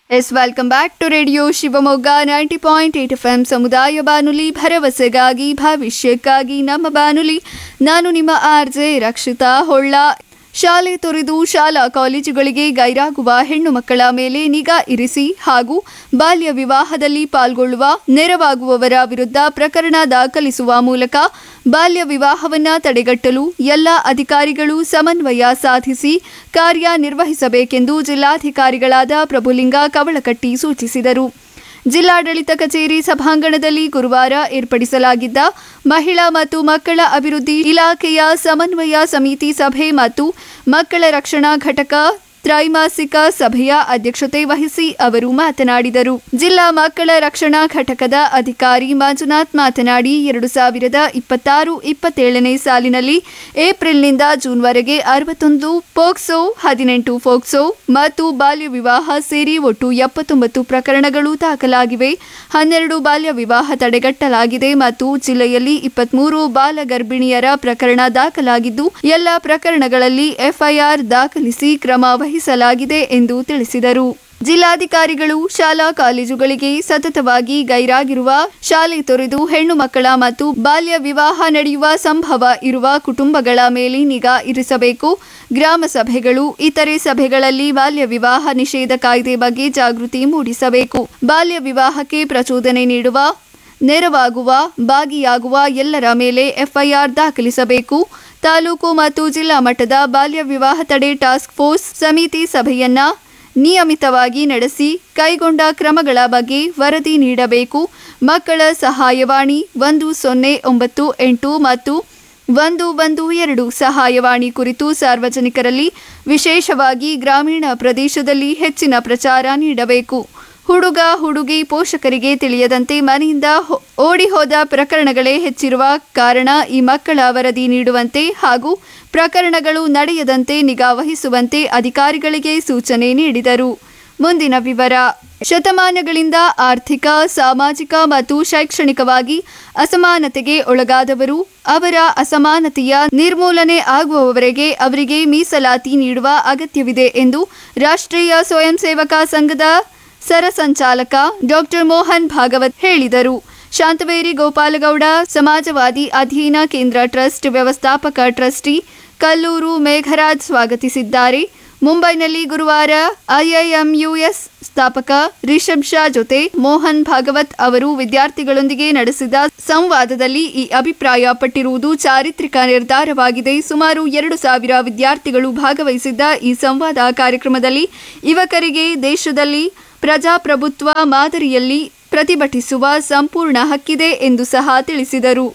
S welcome back to radio Shivamogga ninety point eight F M ಸಮುದಾಯ ಬಾನುಲಿ ಭರವಸೆಗಾಗಿ ಭವಿಷ್ಯಕ್ಕಾಗಿ ನಮ್ಮ ಬಾನುಲಿ ನಾನು ನಿಮ್ಮ ಆರ್ ಜೆ ರಕ್ಷಿತಾ ಹೊಳ್ಳ ಶಾಲೆ ತೊರೆದು ಶಾಲಾ ಕಾಲೇಜುಗಳಿಗೆ ಗೈರಾಗುವ ಹೆಣ್ಣು ಮಕ್ಕಳ ಮೇಲೆ ನಿಗಾ ಇರಿಸಿ ಹಾಗೂ ಬಾಲ್ಯ ವಿವಾಹದಲ್ಲಿ ಪಾಲ್ಗೊಳ್ಳುವ ನೆರವಾಗುವವರ ವಿರುದ್ಧ ಪ್ರಕರಣ ದಾಖಲಿಸುವ ಮೂಲಕ ಬಾಲ್ಯ ವಿವಾಹವನ್ನ ತಡೆಗಟ್ಟಲು ಎಲ್ಲ ಅಧಿಕಾರಿಗಳು ಸಮನ್ವಯ ಸಾಧಿಸಿ ಕಾರ್ಯನಿರ್ವಹಿಸಬೇಕೆಂದು ಜಿಲ್ಲಾಧಿಕಾರಿಗಳಾದ ಪ್ರಭುಲಿಂಗ ಕವಳಕಟ್ಟಿ ಸೂಚಿಸಿದರು ಜಿಲ್ಲಾಡಳಿತ ಕಚೇರಿ ಸಭಾಂಗಣದಲ್ಲಿ ಗುರುವಾರ ಏರ್ಪಡಿಸಲಾಗಿದ್ದ ಮಹಿಳಾ ಮತ್ತು ಮಕ್ಕಳ ಅಭಿವೃದ್ಧಿ ಇಲಾಖೆಯ ಸಮನ್ವಯ ಸಮಿತಿ ಸಭೆ ಮತ್ತು ಮಕ್ಕಳ ರಕ್ಷಣಾ ಘಟಕ ತ್ರೈಮಾಸಿಕ ಸಭೆಯ ಅಧ್ಯಕ್ಷತೆ ವಹಿಸಿ ಅವರು ಮಾತನಾಡಿದರು ಜಿಲ್ಲಾ ಮಕ್ಕಳ ರಕ್ಷಣಾ ಘಟಕದ ಅಧಿಕಾರಿ ಮಂಜುನಾಥ್ ಮಾತನಾಡಿ ಎರಡು ಸಾವಿರದ ಇಪ್ಪತ್ತಾರು ಇಪ್ಪತ್ತೇಳನೇ ಸಾಲಿನಲ್ಲಿ ಏಪ್ರಿಲ್ನಿಂದ ಜೂನ್ವರೆಗೆ ಅರವತ್ತೊಂದು ಪೋಕ್ಸೋ ಹದಿನೆಂಟು ಫೋಕ್ಸೋ ಮತ್ತು ಬಾಲ್ಯ ವಿವಾಹ ಸೇರಿ ಒಟ್ಟು ಎಪ್ಪತ್ತೊಂಬತ್ತು ಪ್ರಕರಣಗಳು ದಾಖಲಾಗಿವೆ ಹನ್ನೆರಡು ಬಾಲ್ಯ ವಿವಾಹ ತಡೆಗಟ್ಟಲಾಗಿದೆ ಮತ್ತು ಜಿಲ್ಲೆಯಲ್ಲಿ ಇಪ್ಪತ್ಮೂರು ಬಾಲ ಗರ್ಭಿಣಿಯರ ಪ್ರಕರಣ ದಾಖಲಾಗಿದ್ದು ಎಲ್ಲ ಪ್ರಕರಣಗಳಲ್ಲಿ ಎಫ್ಐಆರ್ ದಾಖಲಿಸಿ ಕ್ರಮ ವಹಿಸಲಾಗಿದೆ ಎಂದು ತಿಳಿಸಿದರು ಜಿಲ್ಲಾಧಿಕಾರಿಗಳು ಶಾಲಾ ಕಾಲೇಜುಗಳಿಗೆ ಸತತವಾಗಿ ಗೈರಾಗಿರುವ ಶಾಲೆ ತೊರೆದು ಹೆಣ್ಣು ಮಕ್ಕಳ ಮತ್ತು ಬಾಲ್ಯ ವಿವಾಹ ನಡೆಯುವ ಸಂಭವ ಇರುವ ಕುಟುಂಬಗಳ ಮೇಲೆ ನಿಗಾ ಇರಿಸಬೇಕು ಗ್ರಾಮ ಸಭೆಗಳು ಇತರೆ ಸಭೆಗಳಲ್ಲಿ ಬಾಲ್ಯ ವಿವಾಹ ನಿಷೇಧ ಕಾಯ್ದೆ ಬಗ್ಗೆ ಜಾಗೃತಿ ಮೂಡಿಸಬೇಕು ಬಾಲ್ಯ ವಿವಾಹಕ್ಕೆ ಪ್ರಚೋದನೆ ನೀಡುವ ನೆರವಾಗುವ ಭಾಗಿಯಾಗುವ ಎಲ್ಲರ ಮೇಲೆ ಎಫ್ಐಆರ್ ದಾಖಲಿಸಬೇಕು ತಾಲೂಕು ಮತ್ತು ಜಿಲ್ಲಾ ಮಟ್ಟದ ಬಾಲ್ಯ ವಿವಾಹ ತಡೆ ಟಾಸ್ಕ್ ಫೋರ್ಸ್ ಸಮಿತಿ ಸಭೆಯನ್ನ ನಿಯಮಿತವಾಗಿ ನಡೆಸಿ ಕೈಗೊಂಡ ಕ್ರಮಗಳ ಬಗ್ಗೆ ವರದಿ ನೀಡಬೇಕು ಮಕ್ಕಳ ಸಹಾಯವಾಣಿ ಒಂದು ಸೊನ್ನೆ ಒಂಬತ್ತು ಎಂಟು ಮತ್ತು ಒಂದು ಒಂದು ಎರಡು ಸಹಾಯವಾಣಿ ಕುರಿತು ಸಾರ್ವಜನಿಕರಲ್ಲಿ ವಿಶೇಷವಾಗಿ ಗ್ರಾಮೀಣ ಪ್ರದೇಶದಲ್ಲಿ ಹೆಚ್ಚಿನ ಪ್ರಚಾರ ನೀಡಬೇಕು ಹುಡುಗ ಹುಡುಗಿ ಪೋಷಕರಿಗೆ ತಿಳಿಯದಂತೆ ಮನೆಯಿಂದ ಹೊ- ಓಡಿ ಹೋದ ಪ್ರಕರಣಗಳೇ ಹೆಚ್ಚಿರುವ ಕಾರಣ ಈ ಮಕ್ಕಳ ವರದಿ ನೀಡುವಂತೆ ಹಾಗೂ ಪ್ರಕರಣಗಳು ನಡೆಯದಂತೆ ನಿಗಾ ವಹಿಸುವಂತೆ ಅಧಿಕಾರಿಗಳಿಗೆ ಸೂಚನೆ ನೀಡಿದರು ಮುಂದಿನ ವಿವರ ಶತಮಾನಗಳಿಂದ ಆರ್ಥಿಕ ಸಾಮಾಜಿಕ ಮತ್ತು ಶೈಕ್ಷಣಿಕವಾಗಿ ಅಸಮಾನತೆಗೆ ಒಳಗಾದವರು ಅವರ ಅಸಮಾನತೆಯ ನಿರ್ಮೂಲನೆ ಆಗುವವರೆಗೆ ಅವರಿಗೆ ಮೀಸಲಾತಿ ನೀಡುವ ಅಗತ್ಯವಿದೆ ಎಂದು ರಾಷ್ಟ್ರೀಯ ಸ್ವಯಂ ಸೇವಕ ಸಂಘದ ಸರಸಂಚಾಲಕ ಡಾಕ್ಟರ್ ಮೋಹನ್ ಭಾಗವತ್ ಹೇಳಿದರು ಶಾಂತವೇರಿ ಗೋಪಾಲಗೌಡ ಸಮಾಜವಾದಿ ಅಧ್ಯಯನ ಕೇಂದ್ರ ಟ್ರಸ್ಟ್ ವ್ಯವಸ್ಥಾಪಕ ಟ್ರಸ್ಟಿ ಕಲ್ಲೂರು ಮೇಘರಾಜ್ ಸ್ವಾಗತಿಸಿದ್ದಾರೆ ಮುಂಬೈನಲ್ಲಿ ಗುರುವಾರ ಐಐಎಂಯುಎಸ್ ಸ್ಥಾಪಕ ರಿಷಬ್ ಶಾ ಜೊತೆ ಮೋಹನ್ ಭಾಗವತ್ ಅವರು ವಿದ್ಯಾರ್ಥಿಗಳೊಂದಿಗೆ ನಡೆಸಿದ ಸಂವಾದದಲ್ಲಿ ಈ ಅಭಿಪ್ರಾಯ ಪಟ್ಟಿರುವುದು ಚಾರಿತ್ರಿಕ ನಿರ್ಧಾರವಾಗಿದೆ ಸುಮಾರು ಎರಡು ಸಾವಿರ ವಿದ್ಯಾರ್ಥಿಗಳು ಭಾಗವಹಿಸಿದ್ದ ಈ ಸಂವಾದ ಕಾರ್ಯಕ್ರಮದಲ್ಲಿ ಯುವಕರಿಗೆ ದೇಶದಲ್ಲಿ ಪ್ರಜಾಪ್ರಭುತ್ವ ಮಾದರಿಯಲ್ಲಿ ಪ್ರತಿಭಟಿಸುವ ಸಂಪೂರ್ಣ ಹಕ್ಕಿದೆ ಎಂದು ಸಹ ತಿಳಿಸಿದರು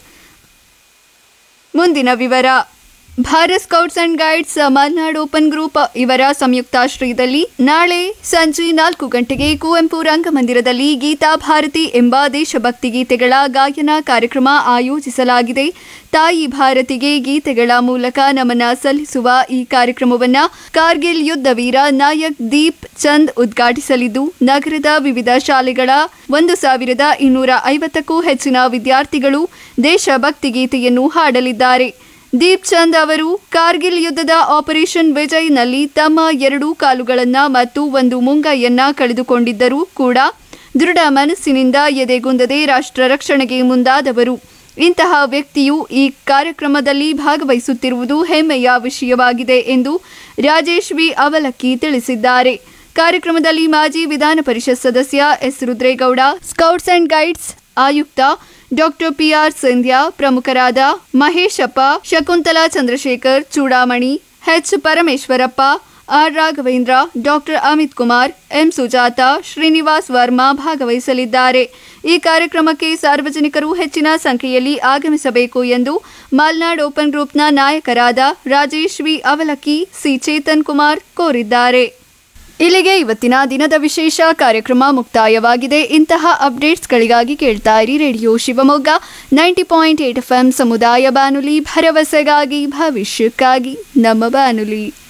ಮುಂದಿನ ವಿವರ Bharat scouts and guides Malnad open group ಇವರ ಸಂಯುಕ್ತಾಶ್ರಯದಲ್ಲಿ ನಾಳೆ ಸಂಜೆ ನಾಲ್ಕು ಗಂಟೆಗೆ ಕುವೆಂಪು ರಂಗಮಂದಿರದಲ್ಲಿ ಗೀತಾ ಭಾರತಿ ಎಂಬ ದೇಶಭಕ್ತಿ ಗೀತೆಗಳ ಗಾಯನ ಕಾರ್ಯಕ್ರಮ ಆಯೋಜಿಸಲಾಗಿದೆ ತಾಯಿ ಭಾರತಿಗೆ ಗೀತೆಗಳ ಮೂಲಕ ನಮನ ಸಲ್ಲಿಸುವ ಈ ಕಾರ್ಯಕ್ರಮವನ್ನ ಕಾರ್ಗಿಲ್ ಯುದ್ಧ ವೀರ ನಾಯಕ್ ದೀಪ್ ಚಂದ್ ಉದ್ಘಾಟಿಸಲಿದ್ದು ನಗರದ ವಿವಿಧ ಶಾಲೆಗಳ ಒಂದು ಸಾವಿರದ ಇನ್ನೂರ ಐವತ್ತಕ್ಕೂ ಹೆಚ್ಚಿನ ವಿದ್ಯಾರ್ಥಿಗಳು ದೇಶಭಕ್ತಿ ಗೀತೆಯನ್ನು ಹಾಡಲಿದ್ದಾರೆ ದೀಪ್ ಚಂದ್ ಅವರು ಕಾರ್ಗಿಲ್ ಯುದ್ಧದ ಆಪರೇಷನ್ ವಿಜಯ್ನಲ್ಲಿ ತಮ್ಮ ಎರಡೂ ಕಾಲುಗಳನ್ನ ಮತ್ತು ಒಂದು ಮುಂಗೈಯನ್ನ ಕಳೆದುಕೊಂಡಿದ್ದರೂ ಕೂಡ ದೃಢ ಮನಸ್ಸಿನಿಂದ ಎದೆಗುಂದದೆ ರಾಷ್ಟ್ರ ರಕ್ಷಣೆಗೆ ಮುಂದಾದವರು ಇಂತಹ ವ್ಯಕ್ತಿಯು ಈ ಕಾರ್ಯಕ್ರಮದಲ್ಲಿ ಭಾಗವಹಿಸುತ್ತಿರುವುದು ಹೆಮ್ಮೆಯ ವಿಷಯವಾಗಿದೆ ಎಂದು ರಾಜೇಶ್ ವಿ ಅವಲಕ್ಕಿ ತಿಳಿಸಿದ್ದಾರೆ ಕಾರ್ಯಕ್ರಮದಲ್ಲಿ ಮಾಜಿ ವಿಧಾನ ಪರಿಷತ್ ಸದಸ್ಯ S Rudregowda scouts and guides ಆಯುಕ್ತ ಡಾಕ್ಟರ್ ಪಿಆರ್ ಸಿಂಧ್ಯಾ ಪ್ರಮುಖರಾದ Maheshappa Shakuntala Chandrashekar Choodamani H Parameshwarappa R Raghavendra doctor Amit Kumar M Sujatha Srinivas Varma ಭಾಗವಹಿಸಲಿದ್ದಾರೆ ಈ ಕಾರ್ಯಕ್ರಮಕ್ಕೆ ಸಾರ್ವಜನಿಕರು ಹೆಚ್ಚಿನ ಸಂಖ್ಯೆಯಲ್ಲಿ ಆಗಮಿಸಬೇಕು ಎಂದು ಮಲ್ನಾಡ್ ಓಪನ್ ಗ್ರೂಪ್ನ ನಾಯಕರಾದ ರಾಜೇಶ್ ವಿ ಅವಲಕ್ಕಿ ಸಿ ಚೇತನ್ ಕುಮಾರ್ ಕೋರಿದ್ದಾರೆ ಇಲ್ಲಿಗೆ ಇವತ್ತಿನ ದಿನದ ವಿಶೇಷ ಕಾರ್ಯಕ್ರಮ ಮುಕ್ತಾಯವಾಗಿದೆ ಇಂತಹ ಅಪ್ಡೇಟ್ಸ್ಗಳಿಗಾಗಿ ಕೇಳ್ತಾ ಇರಿ radio Shivamogga ninety point eight F M ಸಮುದಾಯ ಬಾನುಲಿ ಭರವಸೆಗಾಗಿ ಭವಿಷ್ಯಕ್ಕಾಗಿ ನಮ್ಮ ಬಾನುಲಿ